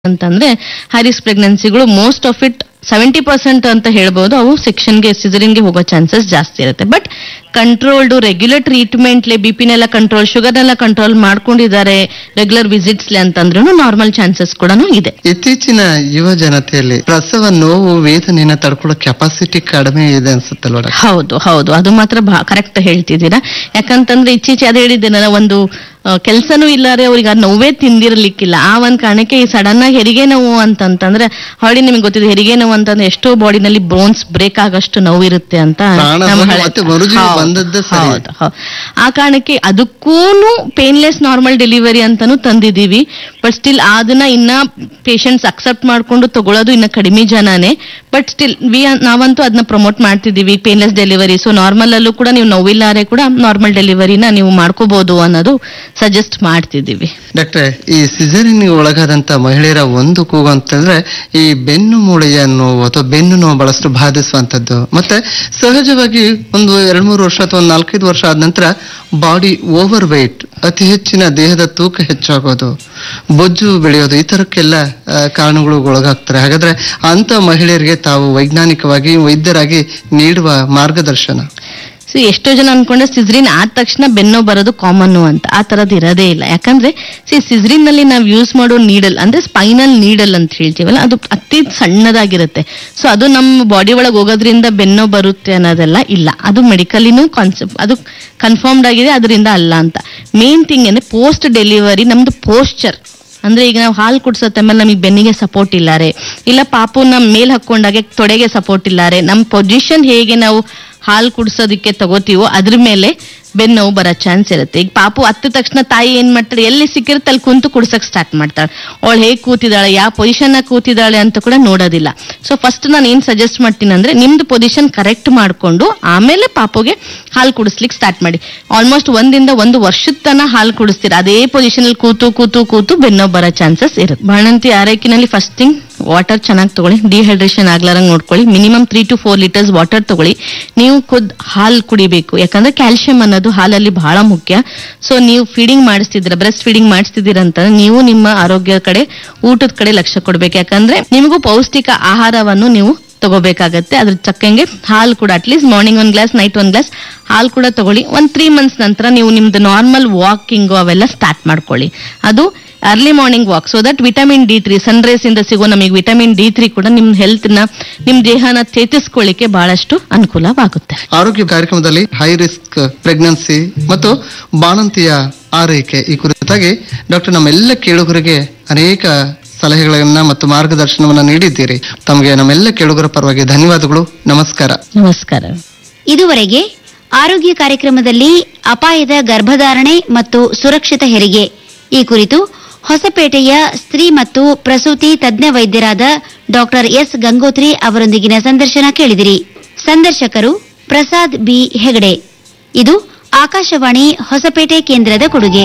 ಅಂತಂದ್ರೆ ಹೈರಿಸ್ಕ್ ಪ್ರೆಗ್ನೆನ್ಸಿಗಳು most of it seventy percent ಅಂತ ಹೇಳ್ಬೋದು ಅವು ಸೆಕ್ಷನ್ಗೆ ಸಿಸರಿನ್ಗೆ ಹೋಗೋ ಚಾನ್ಸಸ್ ಜಾಸ್ತಿ ಇರುತ್ತೆ ಬಟ್ ಕಂಟ್ರೋಲ್ಡ್ ರೆಗ್ಯುಲರ್ ಟ್ರೀಟ್ಮೆಂಟ್ಲೆ ಬಿ ಪಿನೆಲ್ಲ ಕಂಟ್ರೋಲ್ ಶುಗರ್ನೆಲ್ಲ ಕಂಟ್ರೋಲ್ ಮಾಡ್ಕೊಂಡಿದ್ದಾರೆ ರೆಗ್ಯುಲರ್ ವಿಸಿಟ್ಸ್ಲೆ ಅಂತಂದ್ರೂ ನಾರ್ಮಲ್ ಚಾನ್ಸಸ್ ಕೂಡ ಇದೆ ಇತ್ತೀಚಿನ ಯುವ ಜನತೆಯಲ್ಲಿ ಪ್ರಸವ ನೋವು ವೇದನೆಯನ್ನ ತಡ್ಕೊಳ್ಳೋ ಕೆಪಾಸಿಟಿ ಕಡಿಮೆ ಇದೆ ಅನ್ಸುತ್ತಲ್ವ ಡಾಕ್ಟರ್? ಹೌದು ಹೌದು ಅದು ಮಾತ್ರ ಕರೆಕ್ಟ್ ಹೇಳ್ತಿದ್ದೀರಾ ಯಾಕಂತಂದ್ರೆ ಇತ್ತೀಚೆ ಅದೇ ಹೇಳಿದ್ದೇನಲ್ಲ ಒಂದು ಕೆಲಸನೂ ಇಲ್ಲಾರೆ ಅವ್ರಿಗೆ ಆ ನೋವೇ ತಿಂದಿರ್ಲಿಕ್ಕಿಲ್ಲ ಆ ಒಂದ್ ಕಾರಣಕ್ಕೆ ಈ ಸಡನ್ ಆಗಿ ಹೆರಿಗೆ ನೋವು ಅಂತಂತಂದ್ರೆ ಆಲ್ರೆಡಿ ನಿಮಗೆ ಗೊತ್ತಿದೆ ಹೆರಿಗೆ ನೋವು ಅಂತಂದ್ರೆ ಎಷ್ಟೋ ಬಾಡಿನಲ್ಲಿ ಬೋನ್ಸ್ ಬ್ರೇಕ್ ಆಗಷ್ಟು ನೋವು ಇರುತ್ತೆ ಅಂತ ಪ್ರಾಣ ನಮ್ಮ ಹೋಗಿ ಹಳೆ- ಮತ್ತೆ ಮರುಜೀವ ಹೌದು, ಬಂದದ್ದೇ ಸರಿ. ಹೌದು, ಹೌದು. ಆ ಕಾರಣಕ್ಕೆ ಅದಕ್ಕೂನು ಪೇನ್ಲೆಸ್ ನಾರ್ಮಲ್ ಡೆಲಿವರಿ ಅಂತಾನು ತಂದಿದೀವಿ ಬಟ್ ಸ್ಟಿಲ್ ಅದನ್ನ ಇನ್ನ ಪೇಷಂಟ್ಸ್ ಅಕ್ಸೆಪ್ಟ್ ಮಾಡ್ಕೊಂಡು ತಗೊಳ್ಳೋದು ಇನ್ನ ಕಡಿಮೆ ಜನನೇ ಬಟ್ ಸ್ಟಿಲ್ ವಿ ನಾವಂತೂ ಅದನ್ನ ಪ್ರಮೋಟ್ ಮಾಡ್ತಿದೀವಿ ಪೇನ್ಲೆಸ್ ಡೆಲಿವರಿ ಸೊ ನಾರ್ಮಲ್ ಅಲ್ಲೂ ಕೂಡ ನೀವು ನೋವಿಲ್ಲಾರೆ ಕೂಡ ನಾರ್ಮಲ್ ಡೆಲಿವರಿನ ನೀವು ಮಾಡ್ಕೋಬಹುದು ಅನ್ನೋದು ಸಜೆಸ್ಟ್ ಮಾಡ್ತಿದೀವಿ ಡಾಕ್ಟ್ರೆ ಈ ಸಿಸರಿನ್ ಒಳಗಾದಂತ ಮಹಿಳೆಯರ ಒಂದು ಕೂಗು ಅಂತಂದ್ರೆ ಈ ಬೆನ್ನು ಮೂಳೆಯ ನೋವು ಅಥವಾ ಬೆನ್ನು ನೋವು ಬಹಳಷ್ಟು ಬಾಧಿಸುವಂತದ್ದು ಮತ್ತೆ ಸಹಜವಾಗಿ ಒಂದು ಎರಡ್ ಮೂರು ವರ್ಷ ಅಥವಾ ಒಂದು ನಾಲ್ಕೈದು ವರ್ಷ ಆದ ನಂತರ ಬಾಡಿ ಓವರ್ ವೆಯ್ಟ್ ಅತಿ ಹೆಚ್ಚಿನ ದೇಹದ ತೂಕ ಹೆಚ್ಚಾಗೋದು ಬೊಜ್ಜು ಬೆಳೆಯೋದು ಈ ತರಕ್ಕೆಲ್ಲ ಆ, ಕಾರಣಗಳು ಒಳಗಾಗ್ತಾರೆ ಹಾಗಾದ್ರೆ ಅಂತ ಮಹಿಳೆಯರಿಗೆ ತಾವು ವೈಜ್ಞಾನಿಕವಾಗಿ ವೈದ್ಯರಾಗಿ ನೀಡುವ ಮಾರ್ಗದರ್ಶನ ಸೊ ಎಷ್ಟೋ ಜನ ಅನ್ಕೊಂಡ್ರೆ ಸಿಜ್ರಿನ್ ಆದ ತಕ್ಷಣ ಬೆನ್ನೋ ಬರೋದು ಕಾಮನ್ ಅಂತ ಆ ತರದ್ ಇರೋದೇ ಇಲ್ಲ ಯಾಕಂದ್ರೆ ಸಿ ಸಿಜ್ರಿನ್ ನಲ್ಲಿ ನಾವು ಯೂಸ್ ಮಾಡೋ ನೀಡಲ್ ಅಂದ್ರೆ ಸ್ಪೈನಲ್ ನೀಡಲ್ ಅಂತ ಹೇಳ್ತೀವಲ್ಲ ಅದು ಅತಿ ಸಣ್ಣದಾಗಿರುತ್ತೆ ಸೊ ಅದು ನಮ್ಮ ಬಾಡಿ ಒಳಗೆ ಹೋಗೋದ್ರಿಂದ ಬೆನ್ನೋ ಬರುತ್ತೆ ಅನ್ನೋದೆಲ್ಲ ಇಲ್ಲ ಅದು ಮೆಡಿಕಲಿನೂ ಕಾನ್ಸೆಪ್ಟ್ ಅದು ಕನ್ಫರ್ಮ್ಡ್ ಆಗಿದೆ ಅದರಿಂದ ಅಲ್ಲ ಅಂತ ಮೇನ್ ಥಿಂಗ್ ಅಂದ್ರೆ ಪೋಸ್ಟ್ ಡೆಲಿವರಿ ನಮ್ದು ಪೋಸ್ಚರ್ ಅಂದ್ರೆ ಈಗ ನಾವು ಹಾಲು ಕುಡ್ಸೋ ಟೈಮಲ್ಲಿ ನಮಗೆ ಬೆನ್ನಿಗೆ ಸಪೋರ್ಟ್ ಇಲ್ಲಾರೆ ಇಲ್ಲ ಪಾಪುನ ಮೇಲ್ ಹಾಕೊಂಡಾಗೆ ತೊಡೆಗೆ ಸಪೋರ್ಟ್ ಇಲ್ಲಾರೆ ನಮ್ಮ ಪೊಸಿಷನ್ ಹೇಗೆ ನಾವು ಹಾಲು ಕುಡ್ಸೋದಕ್ಕೆ ತಗೋತೀವೋ ಅದ್ರ ಮೇಲೆ ಬೆನ್ನು ನೋವು ಬರೋ ಚಾನ್ಸ್ ಇರುತ್ತೆ ಈಗ ಪಾಪು ಹತ್ತ ತಕ್ಷಣ ತಾಯಿ ಏನ್ ಮಾಡ್ತಾಳೆ ಎಲ್ಲಿ ಸಿಕ್ಕಿರುತ್ತೆ ಅಲ್ಲಿ ಕುಂತು ಕುಡ್ಸಕ್ ಸ್ಟಾರ್ಟ್ ಮಾಡ್ತಾಳೆ ಅವಳು ಹೇಗೆ ಕೂತಿದ್ದಾಳೆ ಯಾವ ಪೊಸಿಷನ್ ಕೂತಿದ್ದಾಳೆ ಅಂತ ಕೂಡ ನೋಡೋದಿಲ್ಲ ಸೊ ಫಸ್ಟ್ ನಾನು ಏನ್ ಸಜೆಸ್ಟ್ ಮಾಡ್ತೀನಿ ಅಂದ್ರೆ ನಿಮ್ದು ಪೊಸಿಷನ್ ಕರೆಕ್ಟ್ ಮಾಡ್ಕೊಂಡು ಆಮೇಲೆ ಪಾಪುಗೆ ಹಾಲು ಕುಡಿಸ್ಲಿಕ್ಕೆ ಸ್ಟಾರ್ಟ್ ಮಾಡಿ ಆಲ್ಮೋಸ್ಟ್ ಒಂದಿಂದ ಒಂದು ವರ್ಷದ ತನ ಹಾಲು ಕುಡಿಸ್ತೀರ ಅದೇ ಪೊಸಿಷನ್ ಅಲ್ಲಿ ಕೂತು ಕೂತು ಕೂತು ಬೆನ್ನೋ ಬರೋ ಚಾನ್ಸಸ್ ಇರುತ್ತೆ ಬಾಣಂತಿ ಆರೈಕೆನಲ್ಲಿ ಫಸ್ಟ್ ಥಿಂಗ್ ವಾಟರ್ ಚೆನ್ನಾಗಿ ತಗೊಳ್ಳಿ ಡಿಹೈಡ್ರೇಷನ್ ಆಗ್ಲಾರಂಗ್ ನೋಡ್ಕೊಳ್ಳಿ minimum three to four litres water ತಗೊಳ್ಳಿ ನೀವು ಖುದ್ ಹಾಲು ಕುಡಿಬೇಕು ಯಾಕಂದ್ರೆ ಕ್ಯಾಲ್ಸಿಯಂ ಅನ್ನೋದು ಹಾಲಲ್ಲಿ ಬಹಳ ಮುಖ್ಯ ಸೊ ನೀವು ಫೀಡಿಂಗ್ ಮಾಡಿಸ್ತಿದ್ದೀರ ಬ್ರೆಸ್ಟ್ ಫೀಡಿಂಗ್ ಮಾಡಿಸ್ತಿದ್ದೀರ ಅಂತಂದ್ರೆ ನೀವು ನಿಮ್ಮ ಆರೋಗ್ಯ ಕಡೆ ಊಟದ ಕಡೆ ಲಕ್ಷ್ಯ ಕೊಡ್ಬೇಕು ಯಾಕಂದ್ರೆ ನಿಮಗೂ ಪೌಷ್ಟಿಕ ಆಹಾರವನ್ನು ನೀವು ತಗೋಬೇಕಾಗತ್ತೆ ಅದ್ರ ಚಕ್ಕಂಗೆ ಹಾಲು ಕೂಡ ಅಟ್ಲೀಸ್ಟ್ ಮಾರ್ನಿಂಗ್ ಒಂದ್ ಗ್ಲಾಸ್ ನೈಟ್ ಒಂದ್ ಗ್ಲಾಸ್ ಹಾಲು ಕೂಡ ತಗೊಳ್ಳಿ ಒಂದ್ ತ್ರೀ ಮಂತ್ಸ್ ನಂತರ ನೀವು ನಿಮ್ದು ನಾರ್ಮಲ್ ವಾಕಿಂಗು ಅವೆಲ್ಲ ಸ್ಟಾರ್ಟ್ ಮಾಡ್ಕೊಳ್ಳಿ ಅದು early morning walk so that vitamin D three sun rays ಇಂದ ಸಿಗೋ ನಮಗೆ ವಿಟಮಿನ್ ಡಿ ತ್ರೀ ಕೂಡ ನಿಮ್ ಹೆಲ್ತ್ ನ ನಿಮ್ ದೇಹನ ಚೇತರಿಸ್ಕೊಳ್ಳಿಕ್ಕೆ ಬಹಳಷ್ಟು ಅನುಕೂಲವಾಗುತ್ತೆ ಆರೋಗ್ಯ ಕಾರ್ಯಕ್ರಮದಲ್ಲಿ ಹೈ ರಿಸ್ಕ್ ಪ್ರೆಗ್ನೆನ್ಸಿ ಮತ್ತು ಬಾಣಂತಿಯ ಆರೈಕೆ ಈ ಕುರಿತಾಗಿ ಡಾಕ್ಟರ್ ನಮ್ಮೆಲ್ಲ ಕೇಳುಗರಿಗೆ ಅನೇಕ ಸಲಹೆಗಳನ್ನ ಮತ್ತು ಮಾರ್ಗದರ್ಶನವನ್ನ ನೀಡಿದ್ದೀರಿ ತಮಗೆ ನಮ್ಮೆಲ್ಲ ಕೇಳುಗರ ಪರವಾಗಿ ಧನ್ಯವಾದಗಳು ನಮಸ್ಕಾರ ನಮಸ್ಕಾರ ಇದುವರೆಗೆ ಆರೋಗ್ಯ ಕಾರ್ಯಕ್ರಮದಲ್ಲಿ ಅಪಾಯದ ಗರ್ಭಧಾರಣೆ ಮತ್ತು ಸುರಕ್ಷಿತ ಹೆರಿಗೆ ಈ ಕುರಿತು ಹೊಸಪೇಟೆಯ ಸ್ತ್ರೀ ಮತ್ತು ಪ್ರಸೂತಿ ತಜ್ಞ ವೈದ್ಯರಾದ ಡಾಕ್ಟರ್ ಎಸ್ ಗಂಗೋತ್ರಿ ಅವರೊಂದಿಗಿನ ಸಂದರ್ಶನ ಕೇಳಿದಿರಿ ಸಂದರ್ಶಕರು ಪ್ರಸಾದ್ ಬಿ ಹೆಗಡೆ ಇದು ಆಕಾಶವಾಣಿ ಹೊಸಪೇಟೆ ಕೇಂದ್ರದ ಕೊಡುಗೆ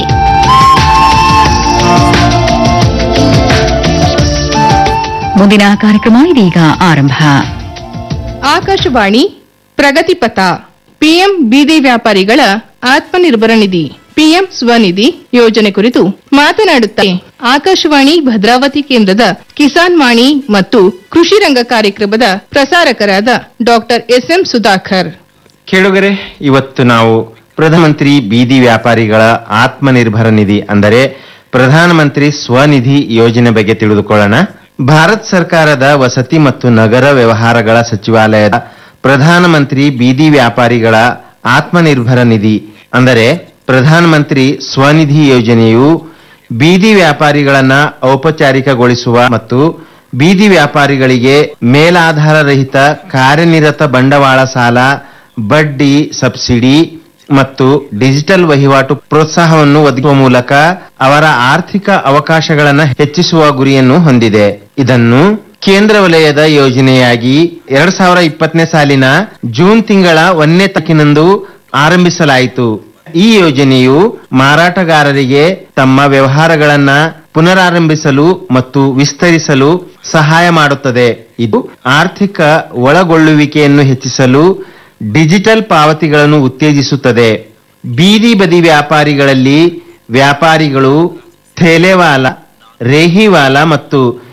ಮುಂದಿನ ಕಾರ್ಯಕ್ರಮ ಇದೀಗ ಆರಂಭ ಆಕಾಶವಾಣಿ ಪ್ರಗತಿಪಥ ಪಿಎಂ ಬೀದಿ ವ್ಯಾಪಾರಿಗಳ ಆತ್ಮನಿರ್ಭರ ನಿಧಿ ಪಿಎಂ ಸ್ವನಿಧಿ ಯೋಜನೆ ಕುರಿತು ಮಾತನಾಡುತ್ತಾ ಆಕಾಶವಾಣಿ ಭದ್ರಾವತಿ ಕೇಂದ್ರದ ಕಿಸಾನ್ ವಾಣಿ ಮತ್ತು ಕೃಷಿ ರಂಗ ಕಾರ್ಯಕ್ರಮದ ಪ್ರಸಾರಕರಾದ ಡಾಕ್ಟರ್ ಎಸ್ಎಂ ಸುಧಾಕರ್ ಕೇಳುಗರೆ ಇವತ್ತು ನಾವು ಪ್ರಧಾನಮಂತ್ರಿ ಬೀದಿ ವ್ಯಾಪಾರಿಗಳ ಆತ್ಮನಿರ್ಭರ ನಿಧಿ ಅಂದರೆ ಪ್ರಧಾನಮಂತ್ರಿ ಸ್ವನಿಧಿ ಯೋಜನೆ ಬಗ್ಗೆ ತಿಳಿದುಕೊಳ್ಳೋಣ ಭಾರತ ಸರ್ಕಾರದ ವಸತಿ ಮತ್ತು ನಗರ ವ್ಯವಹಾರಗಳ ಸಚಿವಾಲಯದ ಪ್ರಧಾನಮಂತ್ರಿ ಬೀದಿ ವ್ಯಾಪಾರಿಗಳ ಆತ್ಮನಿರ್ಭರ ನಿಧಿ ಅಂದರೆ ಪ್ರಧಾನಮಂತ್ರಿ ಸ್ವನಿಧಿ ಯೋಜನೆಯು ಬೀದಿ ವ್ಯಾಪಾರಿಗಳನ್ನ ಔಪಚಾರಿಕಗೊಳಿಸುವ ಮತ್ತು ಬೀದಿ ವ್ಯಾಪಾರಿಗಳಿಗೆ ಮೇಲಾಧಾರ ರಹಿತ ಕಾರ್ಯನಿರತ ಬಂಡವಾಳ ಸಾಲ ಬಡ್ಡಿ ಸಬ್ಸಿಡಿ ಮತ್ತು ಡಿಜಿಟಲ್ ವಹಿವಾಟು ಪ್ರೋತ್ಸಾಹವನ್ನು ಒದಗಿಸುವ ಮೂಲಕ ಅವರ ಆರ್ಥಿಕ ಅವಕಾಶಗಳನ್ನು ಹೆಚ್ಚಿಸುವ ಗುರಿಯನ್ನು ಹೊಂದಿದೆ ಇದನ್ನು ಕೇಂದ್ರ ವಲಯದ ಯೋಜನೆಯಾಗಿ ಎರಡ್ ಸಾವಿರ ಇಪ್ಪತ್ತನೇ ಸಾಲಿನ ಜೂನ್ ತಿಂಗಳ ಒಂದನೇ ತಕ್ಕಿನಂದು ಆರಂಭಿಸಲಾಯಿತು ಈ ಯೋಜನೆಯು ಮಾರಾಟಗಾರರಿಗೆ ತಮ್ಮ ವ್ಯವಹಾರಗಳನ್ನ ಪುನರಾರಂಭಿಸಲು ಮತ್ತು ವಿಸ್ತರಿಸಲು ಸಹಾಯ ಮಾಡುತ್ತದೆ ಇದು ಆರ್ಥಿಕ ಒಳಗೊಳ್ಳುವಿಕೆಯನ್ನು ಹೆಚ್ಚಿಸಲು ಡಿಜಿಟಲ್ ಪಾವತಿಗಳನ್ನು ಉತ್ತೇಜಿಸುತ್ತದೆ ಬೀದಿ ಬದಿ ವ್ಯಾಪಾರಿಗಳಲ್ಲಿ ವ್ಯಾಪಾರಿಗಳು ಥೇಲೆವಾಲ ರೇಹಿವಾಲ ಮತ್ತು